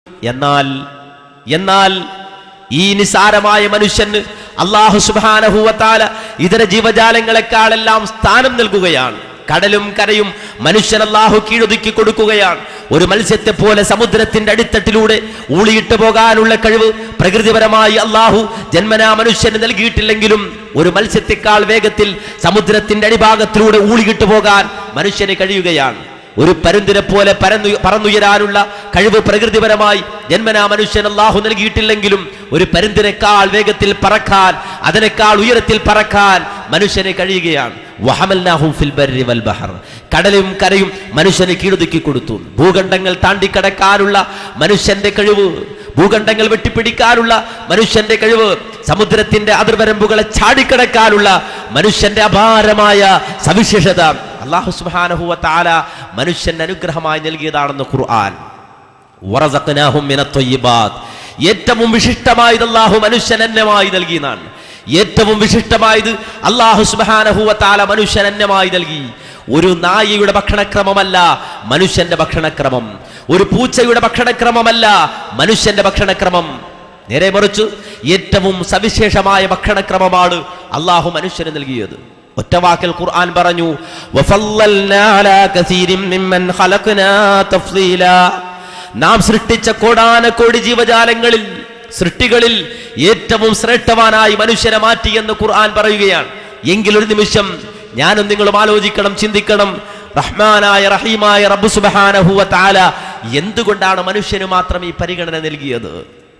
എന്നാൽ എന്നാൽ ഈ നിസാരമായ മനുഷ്യന് അള്ളാഹു സുബാനഹുവത്താല ഇതര ജീവജാലങ്ങളെക്കാളെല്ലാം സ്ഥാനം നൽകുകയാണ് കടലും കരയും മനുഷ്യൻ അള്ളാഹു കീഴൊതുക്കി കൊടുക്കുകയാണ് ഒരു മത്സ്യത്തെ പോലെ സമുദ്രത്തിന്റെ അടിത്തട്ടിലൂടെ ഊളിയിട്ട് പോകാനുള്ള കഴിവ് പ്രകൃതിപരമായി അള്ളാഹു ജന്മനാ മനുഷ്യന് നൽകിയിട്ടില്ലെങ്കിലും ഒരു മത്സ്യത്തെക്കാൾ വേഗത്തിൽ സമുദ്രത്തിന്റെ അടിഭാഗത്തിലൂടെ ഊളിയിട്ട് പോകാൻ മനുഷ്യന് കഴിയുകയാണ് ഒരു പരുന്തിനെ പോലെ പരന്നു പറന്നുയരാനുള്ള കഴിവ് പ്രകൃതിപരമായി ജന്മനാ മനുഷ്യൻ അള്ളാഹു നൽകിയിട്ടില്ലെങ്കിലും ഒരു പരുന്തിനേക്കാൾ വേഗത്തിൽ പറക്കാൻ അതിനേക്കാൾ ഉയരത്തിൽ പറക്കാൻ മനുഷ്യന് കഴിയുകയാണ് വഹമൽനാഹും ഫിൽ ബർരി വൽ ബഹർ കടലും കരയും മനുഷ്യന് കീഴൊതുക്കി കൊടുത്തു ഭൂഖണ്ഡങ്ങൾ താണ്ടിക്കടക്കാനുള്ള മനുഷ്യന്റെ കഴിവ് ഭൂഖണ്ഡങ്ങൾ വെട്ടിപ്പിടിക്കാനുള്ള മനുഷ്യന്റെ കഴിവ് സമുദ്രത്തിന്റെ അതിർവരമ്പുകളെ ചാടിക്കടക്കാനുള്ള മനുഷ്യന്റെ അപാരമായ സവിശേഷത അള്ളാഹു സുബ്ഹാനഹു താല മനുഷ്യന്റെ അനുഗ്രഹമായി നൽകിയതാണെന്ന് ഖുർആൻ വറസഖ്നാഹും മിനത് ത്വയ്യിബാത്ത്. ഏറ്റവും വിശിഷ്ടമായത് അള്ളാഹു മനുഷ്യൻ അന്നമായി നൽകിയതാണ് ഏറ്റവും വിശിഷ്ടമായത് അള്ളാഹു സുബ്ഹാനഹു താല മനുഷ്യൻ അന്നമായി നൽകി ഒരു നായയുടെ ഭക്ഷണക്രമമല്ല മനുഷ്യന്റെ ഭക്ഷണക്രമം ഒരു പൂച്ചയുടെ ഭക്ഷണക്രമമല്ല മനുഷ്യന്റെ ഭക്ഷണക്രമം നേരെ മറിച്ച് ഏറ്റവും സവിശേഷമായ ഭക്ഷണക്രമമാണ് അള്ളാഹു മനുഷ്യന് നൽകിയത് ഒറ്റവാക്കിൽ ഖുർആൻ പറഞ്ഞു "വഫല്ലൽനാ അലാ കസീരിൻ മിമ്മൻ ഖലഖ്നാ തഫ്ളീലാ." നാം സൃഷ്ടിച്ച കോടാനക്കോടി ജീവജാലങ്ങളിൽ സൃഷ്ടികളിൽ ഏറ്റവും ശ്രേഷ്ഠവാനായി മനുഷ്യനെ മാറ്റി എന്ന് ഖുർആൻ പറയുകയാണ് എങ്കിലൊരു നിമിഷം ഞാനും നിങ്ങളും ആലോചിക്കണം ചിന്തിക്കണം റഹ്മാനായ റഹീമായ റബ്ബു സുബ്ഹാനഹു വ തആല എന്തുകൊണ്ടാണ് മനുഷ്യന് മാത്രം ഈ പരിഗണന നൽകിയത്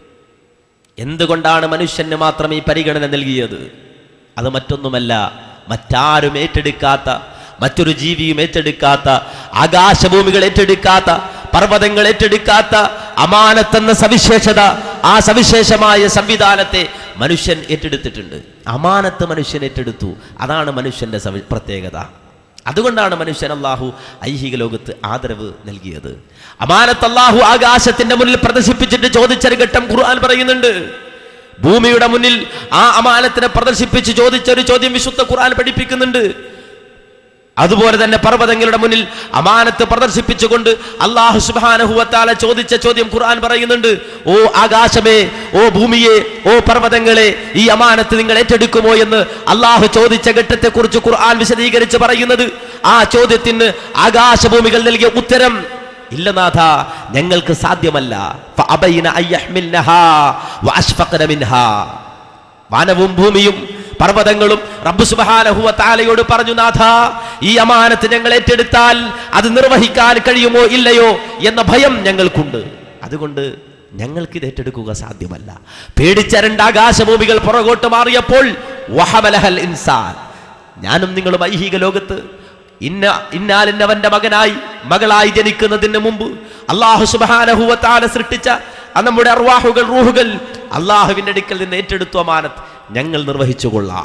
എന്തുകൊണ്ടാണ് മനുഷ്യന് മാത്രം ഈ പരിഗണന നൽകിയത് അത് മറ്റൊന്നുമല്ല മറ്റാരും ഏറ്റെടുക്കാത്ത മറ്റൊരു ജീവിയും ഏറ്റെടുക്കാത്ത ആകാശഭൂമികൾ ഏറ്റെടുക്കാത്ത പർവ്വതങ്ങൾ ഏറ്റെടുക്കാത്ത അമാനത്തെന്ന സവിശേഷത ആ സവിശേഷമായ സംവിധാനത്തെ മനുഷ്യൻ ഏറ്റെടുത്തിട്ടുണ്ട് അമാനത്ത് മനുഷ്യൻ ഏറ്റെടുത്തു അതാണ് മനുഷ്യന്റെ സവി- പ്രത്യേകത അതുകൊണ്ടാണ് മനുഷ്യൻ അള്ളാഹു ഐഹിക ലോകത്ത് ആദരവ് നൽകിയത് അമാനത്ത് അള്ളാഹു ആകാശത്തിന്റെ മുന്നിൽ പ്രദർശിപ്പിച്ചിട്ട് ചോദിച്ചൊരു ഘട്ടം ഖുർആൻ പറയുന്നുണ്ട് ഭൂമിയുടെ മുന്നിൽ ആ അമാനത്തിനെ പ്രദർശിപ്പിച്ച് ചോദിച്ചൊരു ചോദ്യം വിശുദ്ധ ഖുർആൻ പഠിപ്പിക്കുന്നുണ്ട് അതുപോലെ തന്നെ പർവ്വതങ്ങളുടെ മുന്നിൽ അമാനത്ത് പ്രദർശിപ്പിച്ചുകൊണ്ട് അള്ളാഹു സുബാനഹുവത്താല ചോദിച്ച ചോദ്യം ഖുർആൻ പറയുന്നുണ്ട് ഓ ആകാശമേ ഓ ഭൂമിയെ ഓ പർവ്വതങ്ങളെ ഈ അമാനത്ത് നിങ്ങൾ ഏറ്റെടുക്കുമോ എന്ന് അള്ളാഹു ചോദിച്ച ഘട്ടത്തെ കുറിച്ച് ഖുർആൻ വിശദീകരിച്ച് പറയുന്നത് ആ ചോദ്യത്തിന് ആകാശഭൂമികൾ നൽകിയ ഉത്തരം ഇല്ല നാഥ ഞങ്ങൾക്ക് സാധ്യമല്ല ഫഅബൈന അയ്യഹ്മിൽനഹാ വഅശ്ഫഖന മിൻഹാ വാനവും ഭൂമിയും പർവ്വതങ്ങളും റബ്ബ് സുബ്ഹാനഹു വ തആലയോട് പറഞ്ഞു നാഥ ഈ അമാനത്ത് ഞങ്ങൾ ഏറ്റെടുത്താൽ അത് നിർവഹിക്കാൻ കഴിയുമോ ഇല്ലയോ എന്ന ഭയം ഞങ്ങൾക്കുണ്ട് അതുകൊണ്ട് ഞങ്ങൾക്ക് ഇത് ഏറ്റെടുക്കുക സാധ്യമല്ല പേടിച്ച രണ്ട് ആകാശഭൂമികൾ പുറകോട്ട് മാറിയപ്പോൾ വഹമലഹൽ ഇൻസാൻ ഞാനും നിങ്ങളും ഐഹിക ലോകത്ത് ഇന്ന ഇന്നാലിന്നവന്റെ മകനായി മകളായി ജനിക്കുന്നതിന് മുമ്പ് അള്ളാഹു സുബ്ഹാനഹു വ തആല സൃഷ്ടിച്ച ആ നമ്മുടെ അർവാഹുകൾ റൂഹുകൾ അള്ളാഹുവിന്റെ അടുക്കൽ നിന്ന് ഏറ്റെടുത്തു അമാനത്ത് ഞങ്ങൾ നിർവഹിച്ചു കൊള്ളാം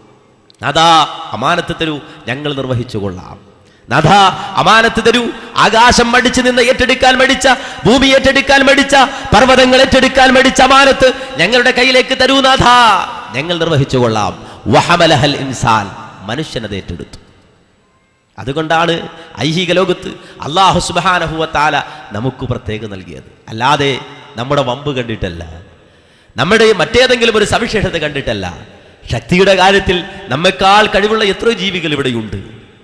അതാ അമാനത്ത് തരൂ ഞങ്ങൾ നിർവഹിച്ചു കൊള്ളാം നാഥ അമാനത്ത് തരൂ ആകാശം മടിച്ചു നിന്ന് ഏറ്റെടുക്കാൻ മടിച്ച ഭൂമി ഏറ്റെടുക്കാൻ മടിച്ച പർവ്വതങ്ങൾ ഏറ്റെടുക്കാൻ മടിച്ച അമാനത്ത് ഞങ്ങളുടെ കയ്യിലേക്ക് തരൂ നാഥ ഞങ്ങൾ നിർവഹിച്ചു കൊള്ളാം വഹമലഹൽ ഇൻസാൻ മനുഷ്യനത് ഏറ്റെടുത്തു അതുകൊണ്ടാണ് ഐഹിക ലോകത്ത് അള്ളാഹു സുബാനഹുവ താല നമുക്ക് പ്രത്യേകം നൽകിയത് അല്ലാതെ നമ്മുടെ വമ്പ് കണ്ടിട്ടല്ല നമ്മുടെ മറ്റേതെങ്കിലും ഒരു സവിശേഷത കണ്ടിട്ടല്ല ശക്തിയുടെ കാര്യത്തിൽ നമ്മെക്കാൾ കഴിവുള്ള എത്രയോ ജീവികൾ ഇവിടെയുണ്ട്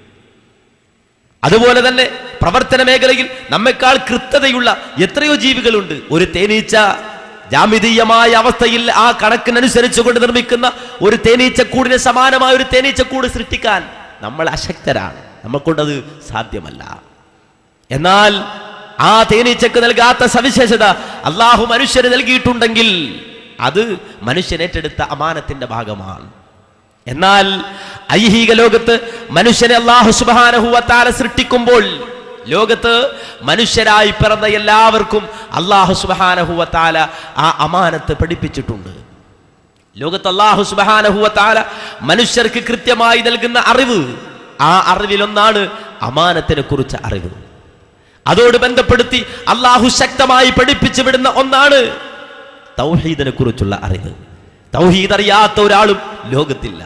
അതുപോലെ തന്നെ പ്രവർത്തന മേഖലയിൽ നമ്മെക്കാൾ കൃത്യതയുള്ള എത്രയോ ജീവികളുണ്ട് ഒരു തേനീച്ച ജാമിതീയമായ അവസ്ഥയിൽ ആ കണക്കിനനുസരിച്ച് കൊണ്ട് നിർമ്മിക്കുന്ന ഒരു തേനീച്ചക്കൂടിന് സമാനമായ ഒരു തേനീച്ചക്കൂട് സൃഷ്ടിക്കാൻ നമ്മൾ അശക്തരാണ് നമ്മൾക്കൊണ്ടത് സാധ്യമല്ല എന്നാൽ ആ തേനീച്ചക്ക് നൽകാത്ത സവിശേഷത അള്ളാഹു മനുഷ്യന് നൽകിയിട്ടുണ്ടെങ്കിൽ അത് മനുഷ്യൻ ഏറ്റെടുത്ത അമാനത്തിന്റെ ഭാഗമാണ് എന്നാൽ ഐഹിക ലോകത്ത് മനുഷ്യനെ അള്ളാഹു സുബാനഹുവത്താല സൃഷ്ടിക്കുമ്പോൾ ലോകത്ത് മനുഷ്യരായി പിറന്ന എല്ലാവർക്കും അള്ളാഹു സുബാനഹുവത്താല ആ അമാനത്ത് പഠിപ്പിച്ചിട്ടുണ്ട് ലോകത്ത് അള്ളാഹു സുബാനഹുവത്താല മനുഷ്യർക്ക് കൃത്യമായി നൽകുന്ന അറിവ് ആ അറിവിലൊന്നാണ് അമാനത്തിനെ കുറിച്ച് അറിവ് അതോട് ബന്ധപ്പെടുത്തി അള്ളാഹു ശക്തമായി പഠിപ്പിച്ചു വിടുന്ന ഒന്നാണ് തൗഹീദിനെ കുറിച്ചുള്ള അറിവ് തൗഹീദ് അറിയാത്ത ഒരാളും ലോകത്തില്ല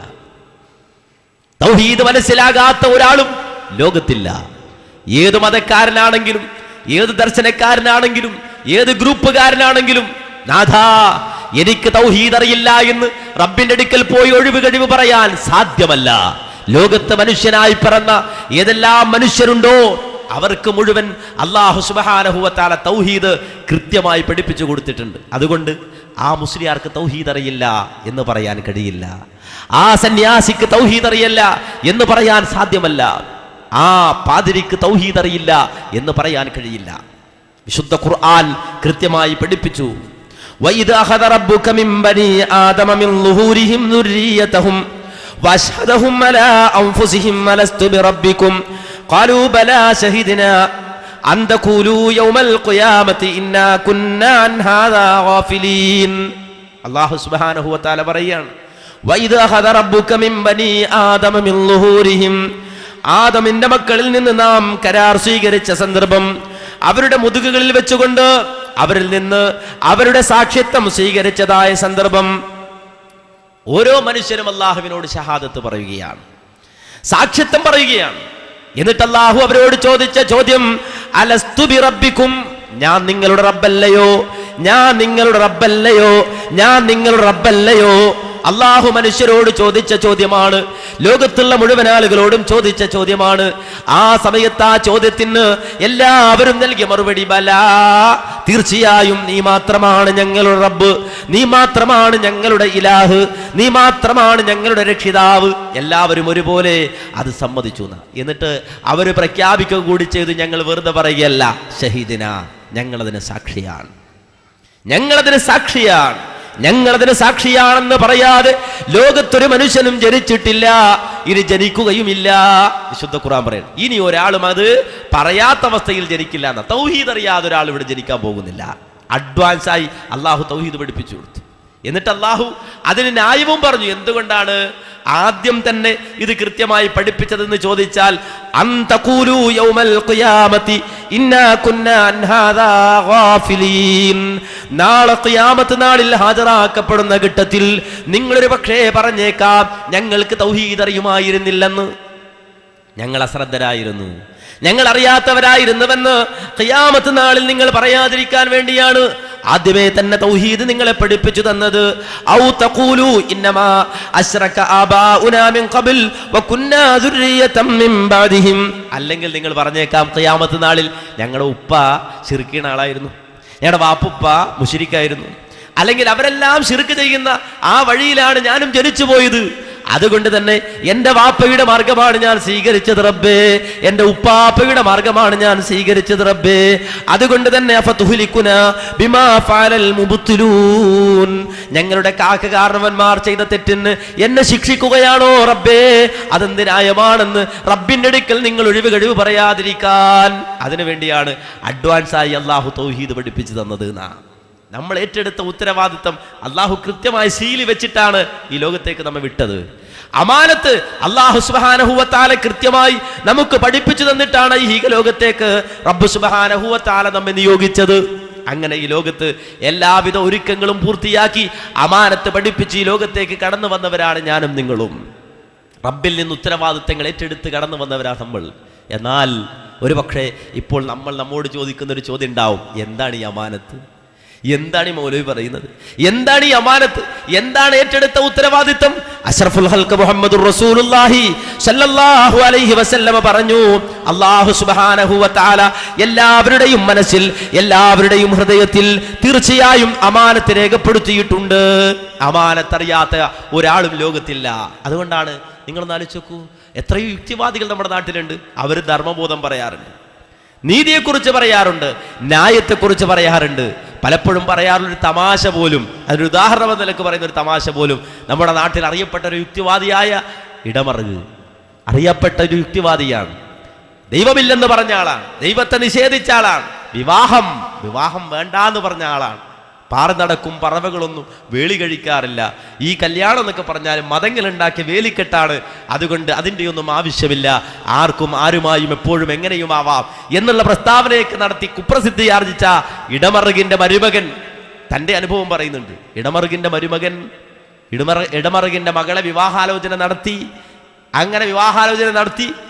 തൗഹീദ് മനസ്സിലാകാത്ത ഒരാളും ലോകത്തില്ല ഏത് മതക്കാരനാണെങ്കിലും ഏത് ദർശനക്കാരനാണെങ്കിലും ഏത് ഗ്രൂപ്പുകാരനാണെങ്കിലും നാഥാ എനിക്ക് തൗഹീദ് അറിയില്ല എന്ന് റബ്ബിന്റെ അടുക്കൽ പോയി ഒഴിവ് കഴിവ് പറയാൻ സാധ്യമല്ല ലോകത്ത് മനുഷ്യനായി പിറന്ന ഏതെല്ലാം മനുഷ്യരുണ്ടോ അവർക്ക് മുഴുവൻ അള്ളാഹു സുബഹാനഹുവത്താല തൗഹീദ് കൃത്യമായി പഠിപ്പിച്ചു കൊടുത്തിട്ടുണ്ട് അതുകൊണ്ട് ആ മുസ്ലിയാർക്ക് തൗഹീദ് അറിയില്ല എന്ന് പറയാൻ കഴിയില്ല ആ സന്യാസിക്ക് തൗഹീദ് അറിയില്ല എന്ന് പറയാൻ സാധ്യമല്ല ആ പാതിരിക്ക് തൗഹീദ് അറിയില്ല എന്ന് പറയാൻ കഴിയില്ല വിശുദ്ധ ഖുർആൻ കൃത്യമായി പഠിപ്പിച്ചു وَإِذْ أَخَذَ رَبُّكَ مِنْ بَنِي آدَمَ مِنْ ظُهُورِهِمْ ذُرِّيَّتَهُمْ وَأَشْهَدَهُمْ عَلَى أَنفُسِهِمْ أَلَسْتُ بِرَبِّكُمْ قَالُوا بَلَى شَهِدْنَا أَنْ تَقُولُوا يَوْمَ الْقِيَامَةِ إِنَّا كُنَّا عَنْ هَذَا غَافِلِينَ അള്ളാഹു സുബ്ഹാനഹു വതആല പറയാണ് وَإِذْ أَخَذَ رَبُّكَ مِنْ بَنِي آدَمَ مِنْ ظُهُورِهِمْ ആദമിന്റെ മക്കളിൽ നിന്ന് നാം കരാർ സ്വീകരിച്ച സന്ദർഭം അവരുടെ മുതുകുകളിൽ വെച്ചുകൊണ്ട് അവരിൽ നിന്ന് അവരുടെ സാക്ഷ്യത്വം സ്വീകരിച്ചതായ സന്ദർഭം ഓരോ മനുഷ്യരും അള്ളാഹുവിനോട് ഷഹാദത്ത് പറയുകയാണ് സാക്ഷ്യത്വം പറയുകയാണ് എന്നിട്ട് അള്ളാഹു അവരോട് ചോദിച്ച ചോദ്യം അലസ്തു ബി റബ്ബിക്കും ഞാൻ നിങ്ങളുടെ റബ്ബല്ലയോ ഞാൻ നിങ്ങളുടെ റബ്ബല്ലയോ ഞാൻ നിങ്ങളുടെ റബ്ബല്ലയോ അള്ളാഹു മനുഷ്യരോട് ചോദിച്ച ചോദ്യമാണ് ലോകത്തുള്ള മുഴുവൻ ആളുകളോടും ചോദിച്ച ചോദ്യമാണ് ആ സമയത്ത് ആ ചോദ്യത്തിന് എല്ലാവരും നൽകിയ മറുപടി ബലാ തീർച്ചയായും നീ മാത്രമാണ് ഞങ്ങളുടെ റബ്ബ് നീ മാത്രമാണ് ഞങ്ങളുടെ ഇലാഹ് നീ മാത്രമാണ് ഞങ്ങളുടെ രക്ഷിതാവ് എല്ലാവരും ഒരുപോലെ അത് സമ്മതിച്ചു എന്ന്. എന്നിട്ട് അവർ പ്രഖ്യാപിക്കുക കൂടി ചെയ്ത് ഞങ്ങൾ വെറുതെ പറയുകയല്ല ഷഹീദിന ഞങ്ങളതിന് സാക്ഷിയാണ് ഞങ്ങളതിന് സാക്ഷിയാണ് ഞങ്ങളതിന് സാക്ഷിയാണെന്ന് പറയാതെ ലോകത്തൊരു മനുഷ്യനും ജനിച്ചിട്ടില്ല ഇനി ജനിക്കുകയുമില്ല വിശുദ്ധ ഖുറാൻ പറയുന്നു ഇനി ഒരാളും അത് പറയാത്ത അവസ്ഥയിൽ ജനിക്കില്ല എന്ന തൗഹീദ് അറിയാതെ ഒരാൾ ഇവിടെ ജനിക്കാൻ പോകുന്നില്ല അഡ്വാൻസ് ആയി അള്ളാഹു തൗഹീദ് പഠിപ്പിച്ചു കൊടുത്തു എന്നിട്ട് അള്ളാഹു അതിന് ന്യായവും പറഞ്ഞു എന്തുകൊണ്ടാണ് ആദ്യം തന്നെ ഇത് കൃത്യമായി പഠിപ്പിച്ചതെന്ന് ചോദിച്ചാൽ അന്തകൂലു യൗമൽ ഖിയാമത്തി ഇന്നാ കുന്നാ അൻ ഹാദാ ഗാഫിലീൻ നാളെ ഖിയാമത്ത് നാളിൽ ഹാജരാക്കപ്പെടുന്ന ഘട്ടത്തിൽ നിങ്ങളൊരു പക്ഷേ പറഞ്ഞേക്കാം ഞങ്ങൾക്ക് തൗഹീദ് അറിയുമായിരുന്നില്ലെന്ന് ഞങ്ങൾ അശ്രദ്ധരായിരുന്നു ഞങ്ങൾ അറിയാത്തവരായിരുന്നുവെന്ന് ഖിയാമത്ത് നാളിൽ നിങ്ങൾ പറയാതിരിക്കാൻ വേണ്ടിയാണ് ആദ്യമേ തന്നെ തൗഹീദ് നിങ്ങളെ പഠിപ്പിച്ചു തന്നത് ഔ തഖൂലു ഇന്നമാ അശ്റക ആബാഉനാ മിൻ ഖബൽ വകുന്നാ ദുർരിയതം മിൻ ബഅദിഹിം അല്ലെങ്കിൽ നിങ്ങൾ പറഞ്ഞേക്കാം ഖിയാമത്ത് നാളിൽ ഞങ്ങളുടെ ഉപ്പ ശിർക്കീണ ആളായിരുന്നു ഞങ്ങളുടെ വാപ്പുപ്പ മുഷിരിക്കായിരുന്നു അല്ലെങ്കിൽ അവരെല്ലാം ശിർക്ക് ചെയ്യുന്ന ആ വഴിയിലാണ് ഞാനും ജനിച്ചു പോയത് അതുകൊണ്ട് തന്നെ എന്റെ വാപ്പയുടെ മാർഗമാണ് ഞാൻ സ്വീകരിച്ചത് റബ്ബേ എന്റെ ഉപ്പാപ്പയുടെ മാർഗമാണ് ഞാൻ സ്വീകരിച്ചത് റബ്ബേ അതുകൊണ്ട് തന്നെ അഫതുഹ്ലിക്കുന ബിമാ ഫഅലൽ മുബ്തിലൂൻ ഞങ്ങളുടെ കാക്കകാരണവന്മാർ ചെയ്ത തെറ്റിന് എന്നെ ശിക്ഷിക്കുകയാണോ റബ്ബേ അതെന്ത് ന്യായമാണെന്ന് റബ്ബിന്റെ അടുക്കൽ നിങ്ങൾ ഒഴിവ് കഴിവ് പറയാതിരിക്കാൻ അതിനു വേണ്ടിയാണ് അഡ്വാൻസ് ആയി അള്ളാഹു തൗഹീദ് പഠിപ്പിച്ചു തന്നത് എന്നാ നമ്മൾ ഏറ്റെടുത്ത ഉത്തരവാദിത്തം അള്ളാഹു കൃത്യമായി ശീലി വെച്ചിട്ടാണ് ഈ ലോകത്തേക്ക് നമ്മെ വിട്ടത് അമാനത്ത് അള്ളാഹു സുബാനഹുവത്താല കൃത്യമായി നമുക്ക് പഠിപ്പിച്ചു തന്നിട്ടാണ് ഈ ഹീക ലോകത്തേക്ക് റബ്ബ് സുബാനഹുവത്താല നമ്മെ നിയോഗിച്ചത് അങ്ങനെ ഈ ലോകത്ത് എല്ലാവിധ ഒരുക്കങ്ങളും പൂർത്തിയാക്കി അമാനത്ത് പഠിപ്പിച്ച് ഈ ലോകത്തേക്ക് കടന്നു വന്നവരാണ് ഞാനും നിങ്ങളും റബ്ബിൽ നിന്ന് ഉത്തരവാദിത്തങ്ങൾ ഏറ്റെടുത്ത് കടന്നു വന്നവരാണ് നമ്മൾ എന്നാൽ ഒരുപക്ഷെ ഇപ്പോൾ നമ്മൾ നമ്മോട് ചോദിക്കുന്ന ഒരു ചോദ്യം ഉണ്ടാവും എന്താണ് ഈ അമാനത്ത് എന്താണ് ഈ മൗലവി പറയുന്നത് എന്താണ് ഈ അമാനത്ത് എന്താണ് ഏറ്റെടുത്ത ഉത്തരവാദിത്തം അഷ്റഫുൽ ഹൽക്ക് മുഹമ്മദ് റസൂലുള്ളാഹി സല്ലല്ലാഹു അലൈഹി വസല്ലമ പറഞ്ഞു അല്ലാഹു സുബ്ഹാനഹു വ തആല എല്ലാവരുടെയും മനസ്സിൽ എല്ലാവരുടെയും ഹൃദയത്തിൽ തീർച്ചയായും അമാനത്ത് രേഖപ്പെടുത്തിയിട്ടുണ്ട് അമാനത്തറിയാത്ത ഒരാളും ലോകത്തില്ല അതുകൊണ്ടാണ് നിങ്ങളൊന്ന് ആലോചിച്ച് നോക്കൂ എത്രയോ യുക്തിവാദികൾ നമ്മുടെ നാട്ടിലുണ്ട് അവർ ധർമ്മബോധം പറയാറുണ്ട് നീതിയെക്കുറിച്ച് പറയാറുണ്ട് ന്യായത്തെക്കുറിച്ച് പറയാറുണ്ട് പലപ്പോഴും പറയാറുള്ള ഒരു തമാശ പോലും അതിനൊരു ഉദാഹരണം എന്ന നിലക്ക് പറയുന്ന ഒരു തമാശ പോലും നമ്മുടെ നാട്ടിൽ അറിയപ്പെട്ട ഒരു യുക്തിവാദിയായ ഇടമറുക് അറിയപ്പെട്ട ഒരു യുക്തിവാദിയാണ് ദൈവമില്ലെന്ന് പറഞ്ഞ ആളാണ് ദൈവത്തെ നിഷേധിച്ച ആളാണ് വിവാഹം വിവാഹം വേണ്ടാന്ന് പറഞ്ഞ ആളാണ് പാറ നടക്കും പറവകളൊന്നും വേളി കഴിക്കാറില്ല ഈ കല്യാണം എന്നൊക്കെ പറഞ്ഞാൽ മതങ്ങളുണ്ടാക്കിയ വേലിക്കെട്ടാണ് അതുകൊണ്ട് അതിൻ്റെ ഒന്നും ആവശ്യമില്ല ആർക്കും ആരുമായും എപ്പോഴും എങ്ങനെയും ആവാം എന്നുള്ള പ്രസ്താവനയൊക്കെ നടത്തി കുപ്രസിദ്ധി ആർജിച്ച ഇടമറുകിന്റെ മരുമകൻ തൻ്റെ അനുഭവം പറയുന്നുണ്ട് ഇടമറുകിന്റെ മരുമകൻ ഇടമറ ഇടമറുകിന്റെ മകളെ വിവാഹാലോചന നടത്തി അങ്ങനെ വിവാഹാലോചന നടത്തി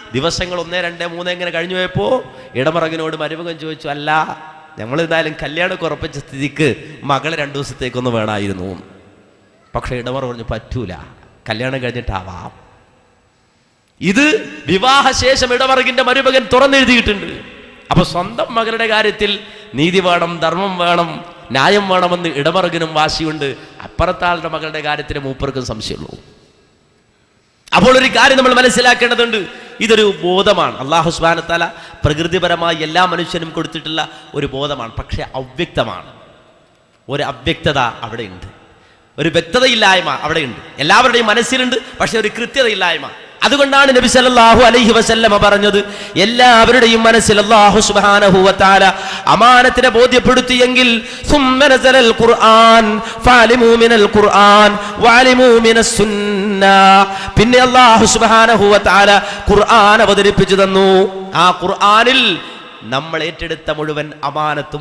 ദിവസങ്ങൾ ഒന്നേ രണ്ടേ മൂന്നേ ഇങ്ങനെ കഴിഞ്ഞു പോയപ്പോൾ ഇടമറകിനോട് മരുമകൻ ചോദിച്ചു അല്ല നമ്മൾ എന്തായാലും കല്യാണം ഉറപ്പിച്ച സ്ഥിതിക്ക് മകളെ രണ്ടു ദിവസത്തേക്കൊന്ന് വേണമായിരുന്നു പക്ഷെ ഇടമറ പറഞ്ഞു പറ്റൂല കല്യാണം കഴിഞ്ഞിട്ടാവാം ഇത് വിവാഹശേഷം ഇടമറകിന്റെ മരുമകൻ തുറന്നെഴുതിയിട്ടുണ്ട് അപ്പൊ സ്വന്തം മകളുടെ കാര്യത്തിൽ നീതി വേണം ധർമ്മം വേണം ന്യായം വേണമെന്ന് ഇടമറകിനും വാശിയുണ്ട് അപ്പുറത്താളുടെ മകളുടെ കാര്യത്തിന് മൂപ്പർക്കും സംശയമുള്ളൂ അപ്പോൾ ഒരു കാര്യം നമ്മൾ മനസ്സിലാക്കേണ്ടതുണ്ട് ഇതൊരു ബോധമാണ് അള്ളാഹു സുബാനത്താല പ്രകൃതിപരമായി എല്ലാ മനുഷ്യനും കൊടുത്തിട്ടുള്ള ഒരു ബോധമാണ് പക്ഷെ അവ്യക്തമാണ് ഒരു അവ്യക്തത അവിടെയുണ്ട് ഒരു വ്യക്തതയില്ലായ്മ അവിടെയുണ്ട് എല്ലാവരുടെയും മനസ്സിലുണ്ട് പക്ഷെ ഒരു കൃത്യതയില്ലായ്മ അതുകൊണ്ടാണ് നബി സല്ലല്ലാഹു അലൈഹി വസല്ലമ പറഞ്ഞത് എല്ലാവരുടെയും മനസ്സിൽ അല്ലാഹു സുബ്ഹാനഹു വതആല അമാനത്തിനെ ബോധ്യപ്പെടുത്തിയെങ്കിൽ സുമ്മ നസലൽ ഖുർആൻ ഫാലിമു മിനൽ ഖുർആൻ വഅലിമു മിനസ് സുന്ന പിന്നെ അല്ലാഹു സുബ്ഹാനഹു വതആല ഖുർആൻ അവതരിപ്പിച്ചു തന്നു ആ ഖുർആനിൽ നമ്മൾ ഏറ്റെടുത്ത മുഴുവൻ അമാനത്തും